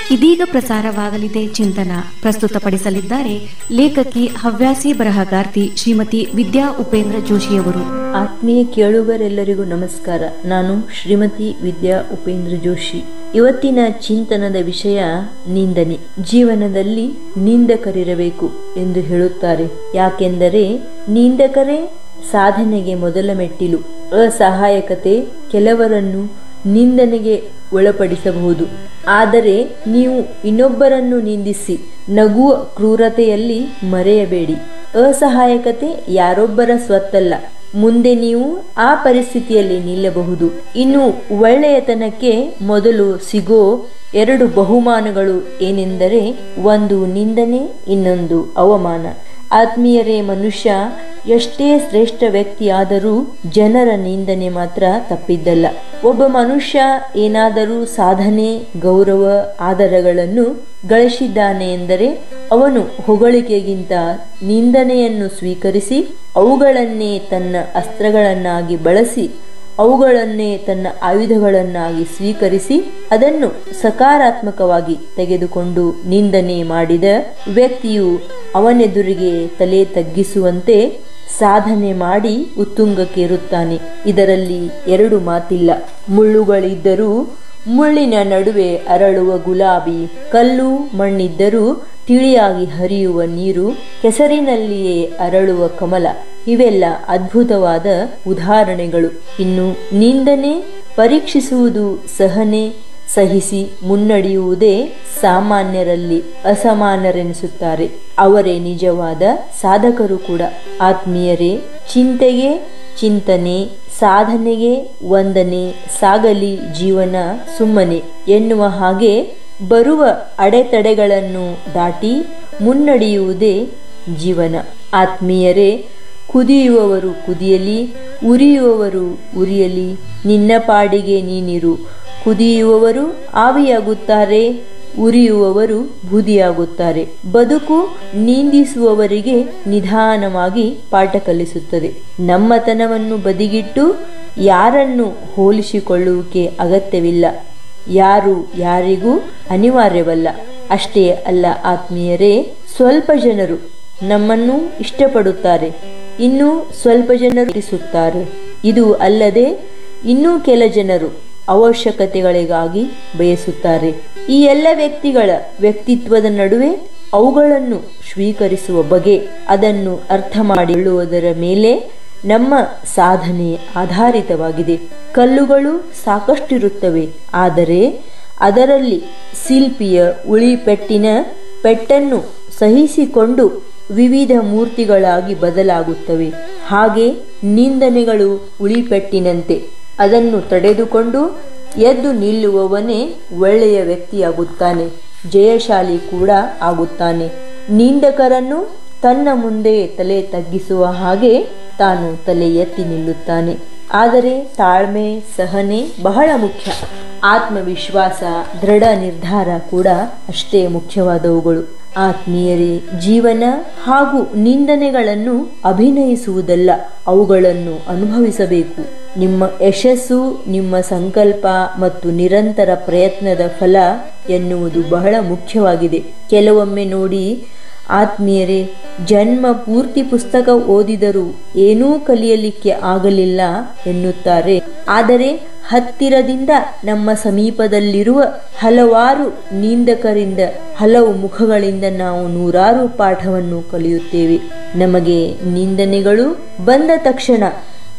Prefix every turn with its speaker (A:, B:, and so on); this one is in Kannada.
A: ಇದೀಗ ಪ್ರಸಾರವಾಗಲಿದೆ ಚಿಂತನ ಪ್ರಸ್ತುತಪಡಿಸಲಿದ್ದಾರೆ ಲೇಖಕಿ ಹವ್ಯಾಸಿ ಬರಹಗಾರ್ತಿ ಶ್ರೀಮತಿ ವಿದ್ಯಾ ಉಪೇಂದ್ರ ಜೋಶಿಯವರು
B: ಆತ್ಮೀಯ ಕೇಳುಗರೆಲ್ಲರಿಗೂ ನಮಸ್ಕಾರ ನಾನು ಶ್ರೀಮತಿ ವಿದ್ಯಾ ಉಪೇಂದ್ರ ಜೋಶಿ ಇವತ್ತಿನ ಚಿಂತನದ ವಿಷಯ ನಿಂದನೆ ಜೀವನದಲ್ಲಿ ನಿಂದಕರಿರಬೇಕು ಎಂದು ಹೇಳುತ್ತಾರೆ ಯಾಕೆಂದರೆ ನಿಂದಕರೇ ಸಾಧನೆಗೆ ಮೊದಲ ಮೆಟ್ಟಿಲು ಅಸಹಾಯಕತೆ ಕೆಲವರನ್ನು ನಿಂದನೆಗೆ ಒಳಪಡಿಸಬಹುದು ಆದರೆ ನೀವು ಇನ್ನೊಬ್ಬರನ್ನು ನಿಂದಿಸಿ ನಗುವ ಕ್ರೂರತೆಯಲ್ಲಿ ಮರೆಯಬೇಡಿ ಅಸಹಾಯಕತೆ ಯಾರೊಬ್ಬರ ಸ್ವತ್ತಲ್ಲ ಮುಂದೆ ನೀವು ಆ ಪರಿಸ್ಥಿತಿಯಲ್ಲಿ ನಿಲ್ಲಬಹುದು ಇನ್ನು ಒಳ್ಳೆಯತನಕ್ಕೆ ಮೊದಲು ಸಿಗೋ ಎರಡು ಬಹುಮಾನಗಳು ಏನೆಂದರೆ ಒಂದು ನಿಂದನೆ ಇನ್ನೊಂದು ಅವಮಾನ ಆತ್ಮೀಯರೇ ಮನುಷ್ಯ ಎಷ್ಟೇ ಶ್ರೇಷ್ಠ ವ್ಯಕ್ತಿಯಾದರೂ ಜನರ ನಿಂದನೆ ಮಾತ್ರ ತಪ್ಪಿದ್ದಲ್ಲ ಒಬ್ಬ ಮನುಷ್ಯ ಏನಾದರೂ ಸಾಧನೆ ಗೌರವ ಆಧಾರಗಳನ್ನು ಗಳಿಸಿದ್ದಾನೆ ಎಂದರೆ ಅವನು ಹೊಗಳಿಕೆಗಿಂತ ನಿಂದನೆಯನ್ನು ಸ್ವೀಕರಿಸಿ ಅವುಗಳನ್ನೇ ತನ್ನ ಅಸ್ತ್ರಗಳನ್ನಾಗಿ ಬಳಸಿ ಅವುಗಳನ್ನೇ ತನ್ನ ಆಯುಧಗಳನ್ನಾಗಿ ಸ್ವೀಕರಿಸಿ ಅದನ್ನು ಸಕಾರಾತ್ಮಕವಾಗಿ ತೆಗೆದುಕೊಂಡು ನಿಂದನೆ ಮಾಡಿದ ವ್ಯಕ್ತಿಯು ಅವನೆದುರಿಗೆ ತಲೆ ತಗ್ಗಿಸುವಂತೆ ಸಾಧನೆ ಮಾಡಿ ಉತ್ತುಂಗಕ್ಕೇರುತ್ತಾನೆ ಇದರಲ್ಲಿ ಎರಡು ಮಾತಿಲ್ಲ ಮುಳ್ಳುಗಳಿದ್ದರೂ ಮುಳ್ಳಿನ ನಡುವೆ ಅರಳುವ ಗುಲಾಬಿ ಕಲ್ಲು ಮಣ್ಣಿದ್ದರೂ ತಿಳಿಯಾಗಿ ಹರಿಯುವ ನೀರು ಕೆಸರಿನಲ್ಲಿಯೇ ಅರಳುವ ಕಮಲ ಇವೆಲ್ಲ ಅದ್ಭುತವಾದ ಉದಾಹರಣೆಗಳು ಇನ್ನು ನಿಂದನೆ ಪರೀಕ್ಷಿಸುವುದು ಸಹನೆ ಸಹಿಸಿ ಮುನ್ನಡೆಯುವುದೇ ಸಾಮಾನ್ಯರಲ್ಲಿ ಅಸಮಾನರೆನಿಸುತ್ತಾರೆ ಅವರೇ ನಿಜವಾದ ಸಾಧಕರು ಕೂಡ ಆತ್ಮೀಯರೇ ಚಿಂತೆಗೆ ಚಿಂತನೆ ಸಾಧನೆಗೆ ವಂದನೆ ಸಾಗಲಿ ಜೀವನ ಸುಮ್ಮನೆ ಎನ್ನುವ ಹಾಗೆ ಬರುವ ಅಡೆತಡೆಗಳನ್ನು ದಾಟಿ ಮುನ್ನಡೆಯುವುದೇ ಜೀವನ ಆತ್ಮೀಯರೇ ಕುದಿಯುವವರು ಕುದಿಯಲಿ ಉರಿಯುವವರು ಉರಿಯಲಿ ನಿನ್ನ ಪಾಡಿಗೆ ನೀನಿರು ಕುದಿಯುವವರು ಆವಿಯಾಗುತ್ತಾರೆ ಉರಿಯುವವರು ಬೂದಿಯಾಗುತ್ತಾರೆ ಬದುಕು ನಿಂದಿಸುವವರಿಗೆ ನಿಧಾನವಾಗಿ ಪಾಠ ಕಲಿಸುತ್ತದೆ ನಮ್ಮತನವನ್ನು ಬದಿಗಿಟ್ಟು ಯಾರನ್ನು ಹೋಲಿಸಿಕೊಳ್ಳುವಿಕೆ ಅಗತ್ಯವಿಲ್ಲ ಯಾರು ಯಾರಿಗೂ ಅನಿವಾರ್ಯವಲ್ಲ ಅಷ್ಟೇ ಅಲ್ಲ ಆತ್ಮೀಯರೇ ಸ್ವಲ್ಪ ಜನರು ನಮ್ಮನ್ನು ಇಷ್ಟಪಡುತ್ತಾರೆ ಇನ್ನು ಸ್ವಲ್ಪ ಜನರು ಇರಿಸುತ್ತಾರೆ ಇದು ಅಲ್ಲದೆ ಇನ್ನೂ ಕೆಲ ಜನರು ಅವಶ್ಯಕತೆಗಳಿಗಾಗಿ ಬಯಸುತ್ತಾರೆ ಈ ಎಲ್ಲ ವ್ಯಕ್ತಿಗಳ ವ್ಯಕ್ತಿತ್ವದ ನಡುವೆ ಅವುಗಳನ್ನು ಸ್ವೀಕರಿಸುವ ಬಗೆ ಅದನ್ನು ಅರ್ಥ ಮಾಡಿಕೊಳ್ಳುವುದರ ಮೇಲೆ ನಮ್ಮ ಸಾಧನೆ ಆಧಾರಿತವಾಗಿದೆ ಕಲ್ಲುಗಳು ಸಾಕಷ್ಟಿರುತ್ತವೆ ಆದರೆ ಅದರಲ್ಲಿ ಶಿಲ್ಪಿಯ ಉಳಿ ಪೆಟ್ಟಿನ ಪೆಟ್ಟನ್ನು ಸಹಿಸಿಕೊಂಡು ವಿವಿಧ ಮೂರ್ತಿಗಳಾಗಿ ಬದಲಾಗುತ್ತವೆ ಹಾಗೆ ನಿಂದನೆಗಳು ಉಳಿಪೆಟ್ಟಿನಂತೆ ಅದನ್ನು ತಡೆದುಕೊಂಡು ಎದ್ದು ನಿಲ್ಲುವವನೇ ಒಳ್ಳೆಯ ವ್ಯಕ್ತಿಯಾಗುತ್ತಾನೆ ಜಯಶಾಲಿ ಕೂಡ ಆಗುತ್ತಾನೆ ನಿಂದಕರನ್ನು ತನ್ನ ಮುಂದೆ ತಲೆ ತಗ್ಗಿಸುವ ಹಾಗೆ ತಾನು ತಲೆ ಎತ್ತಿ ನಿಲ್ಲುತ್ತಾನೆ ಆದರೆ ತಾಳ್ಮೆ ಸಹನೆ ಬಹಳ ಮುಖ್ಯ ಆತ್ಮವಿಶ್ವಾಸ ದೃಢ ನಿರ್ಧಾರ ಕೂಡ ಅಷ್ಟೇ ಮುಖ್ಯವಾದವುಗಳು ಆತ್ಮೀಯರೇ ಜೀವನ ಹಾಗೂ ನಿಂದನೆಗಳನ್ನು ಅಭಿನಯಿಸುವುದಲ್ಲ ಅವುಗಳನ್ನು ಅನುಭವಿಸಬೇಕು ನಿಮ್ಮ ಯಶಸ್ಸು ನಿಮ್ಮ ಸಂಕಲ್ಪ ಮತ್ತು ನಿರಂತರ ಪ್ರಯತ್ನದ ಫಲ ಎನ್ನುವುದು ಬಹಳ ಮುಖ್ಯವಾಗಿದೆ ಕೆಲವೊಮ್ಮೆ ನೋಡಿ ಆತ್ಮೀಯರೇ ಜನ್ಮ ಪೂರ್ತಿ ಪುಸ್ತಕ ಓದಿದರೂ ಏನೂ ಕಲಿಯಲಿಕ್ಕೆ ಆಗಲಿಲ್ಲ ಎನ್ನುತ್ತಾರೆ ಆದರೆ ಹತ್ತಿರದಿಂದ ನಮ್ಮ ಸಮೀಪದಲ್ಲಿರುವ ಹಲವಾರು ನಿಂದಕರಿಂದ ಹಲವು ಮುಖಗಳಿಂದ ನಾವು ನೂರಾರು ಪಾಠವನ್ನು ಕಲಿಯುತ್ತೇವೆ ನಮಗೆ ನಿಂದನೆಗಳು ಬಂದ ತಕ್ಷಣ